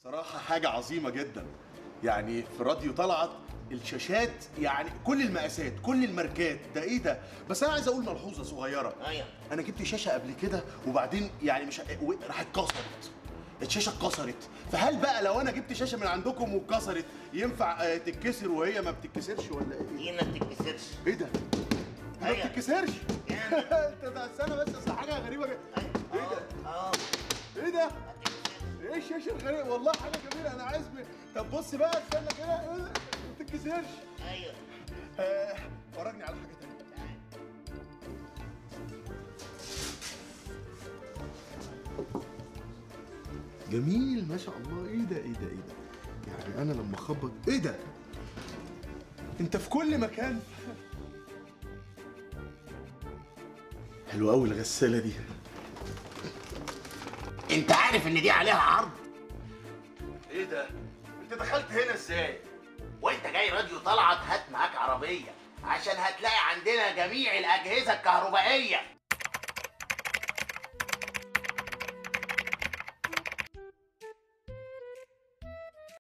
صراحة حاجة عظيمة جدا يعني في راديو طلعت الشاشات يعني كل المقاسات كل الماركات ده ايه ده بس انا عايز اقول ملحوظة صغيرة ايوه انا جبت شاشة قبل كده وبعدين يعني مش و- راحت اتكسرت الشاشة اتكسرت فهل بقى لو انا جبت شاشة من عندكم واتكسرت ينفع آه، تتكسر وهي ما بتتكسرش ولا ايه؟ دي ما بتتكسرش ايه ده؟ دي ما أيوة. بتتكسرش يعني. انت ده استنى بس اصل حاجة غريبة جدا ايه ده؟ اه ايه ده؟ ما بتتكسرش ايه الشاشه الغريبه والله حاجه جميله انا عايز ب... طب بص بقى استنى كده ايه ده؟ ما تتكسرش ايوه آه، فرجني على حاجه تانية جميل ما شاء الله ايه ده ايه ده ايه ده يعني انا لما اخبط ايه ده انت في كل مكان حلوه قوي الغساله دي انت عارف ان دي عليها عرض ايه ده انت دخلت هنا ازاي وانت جاي راديو طلعت هات معاك عربيه عشان هتلاقي عندنا جميع الاجهزه الكهربائيه